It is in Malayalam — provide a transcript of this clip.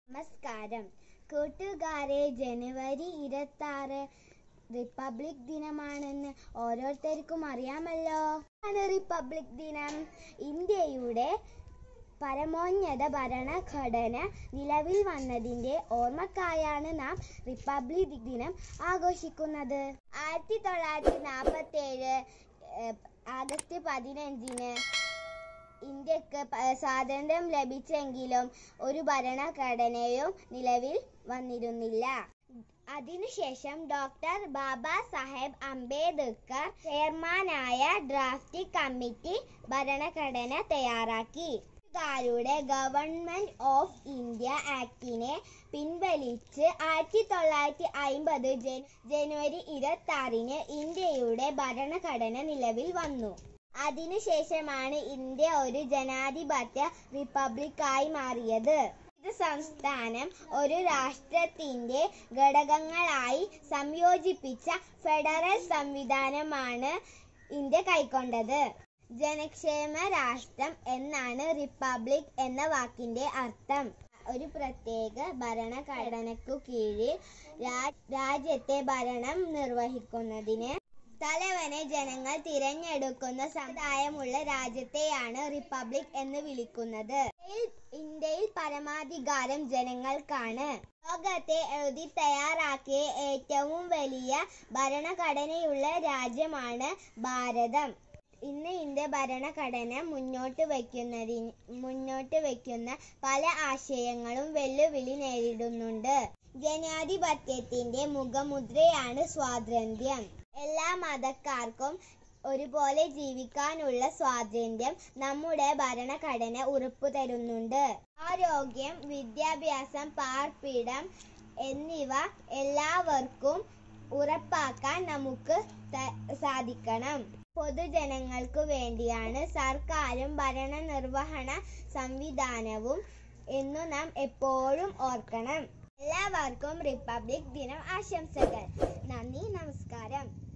നമസ്കാരം കൂട്ടുകാരെ ജനുവരി ഇരുപത്തി ആറ് റിപ്പബ്ലിക് ദിനമാണെന്ന് ഓരോരുത്തർക്കും അറിയാമല്ലോ ആണ് റിപ്പബ്ലിക് ദിനം ഇന്ത്യയുടെ പരമോന്നത ഭരണഘടന നിലവിൽ വന്നതിന്റെ ഓർമ്മക്കായാണ് നാം റിപ്പബ്ലിക് ദിനം ആഘോഷിക്കുന്നത് ആയിരത്തി തൊള്ളായിരത്തി നാൽപ്പത്തി ഏഴ് ആഗസ്റ്റ് പതിനഞ്ചിന് ഇന്ത്യക്ക് പ- സ്വാതന്ത്ര്യം ലഭിച്ചെങ്കിലും ഒരു ഭരണഘടനയും നിലവിൽ വന്നിരുന്നില്ല അതിനുശേഷം ഡോക്ടർ ബാബ സാഹേബ് അംബേദ്കർ ചെയർമാനായ ഡ്രാഫ്റ്റിംഗ് കമ്മിറ്റി ഭരണഘടന തയ്യാറാക്കി കാരുടെ ഗവൺമെന്റ് ഓഫ് ഇന്ത്യ ആക്ടിനെ പിൻവലിച്ച് ആയിരത്തി തൊള്ളായിരത്തി അയിമ്പത് ജനുവരി ഇരുപത്തി ആറിന് ഇന്ത്യയുടെ ഭരണഘടന നിലവിൽ വന്നു അതിനുശേഷമാണ് ഇന്ത്യ ഒരു ജനാധിപത്യ റിപ്പബ്ലിക്കായി മാറിയത് ഇത് സംസ്ഥാനം ഒരു രാഷ്ട്രത്തിന്റെ ഘടകങ്ങളായി സംയോജിപ്പിച്ച ഫെഡറൽ സംവിധാനമാണ് ഇന്ത്യ കൈക്കൊണ്ടത് ജനക്ഷേമ രാഷ്ട്രം എന്നാണ് റിപ്പബ്ലിക് എന്ന വാക്കിന്റെ അർത്ഥം ഒരു പ്രത്യേക ഭരണഘടനയ്ക്കു കീഴിൽ രാ- രാജ്യത്തെ ഭരണം നിർവഹിക്കുന്നതിന് തലവനെ ജനങ്ങൾ തിരഞ്ഞെടുക്കുന്ന സമുദായമുള്ള രാജ്യത്തെയാണ് റിപ്പബ്ലിക് എന്ന് വിളിക്കുന്നത് ഇന്ത്യയിൽ- ഇന്ത്യയിൽ പരമാധികാരം ജനങ്ങൾക്കാണ് ലോകത്തെ എഴുതി തയ്യാറാക്കിയ ഏറ്റവും വലിയ ഭരണഘടനയുള്ള രാജ്യമാണ് ഭാരതം ഇന്ന് ഇന്ത്യ ഭരണഘടന മുന്നോട്ട് വയ്ക്കുന്നതിന് മുന്നോട്ട് വയ്ക്കുന്ന പല ആശയങ്ങളും വെല്ലുവിളി നേരിടുന്നുണ്ട് ജനാധിപത്യത്തിന്റെ മുഖമുദ്രയാണ് സ്വാതന്ത്ര്യം എല്ലാ മതക്കാർക്കും ഒരുപോലെ ജീവിക്കാനുള്ള സ്വാതന്ത്ര്യം നമ്മുടെ ഭരണഘടന ഉറപ്പു തരുന്നുണ്ട് ആരോഗ്യം വിദ്യാഭ്യാസം പാർപ്പിടം എന്നിവ എല്ലാവർക്കും ഉറപ്പാക്കാൻ നമുക്ക് ത- സാധിക്കണം പൊതുജനങ്ങൾക്കു വേണ്ടിയാണ് സർക്കാരും ഭരണനിർവഹണ സംവിധാനവും എന്നു നാം എപ്പോഴും ഓർക്കണം എല്ലാവർക്കും റിപ്പബ്ലിക് ദിനം ആശംസകൾ നന്ദി നമസ്കാരം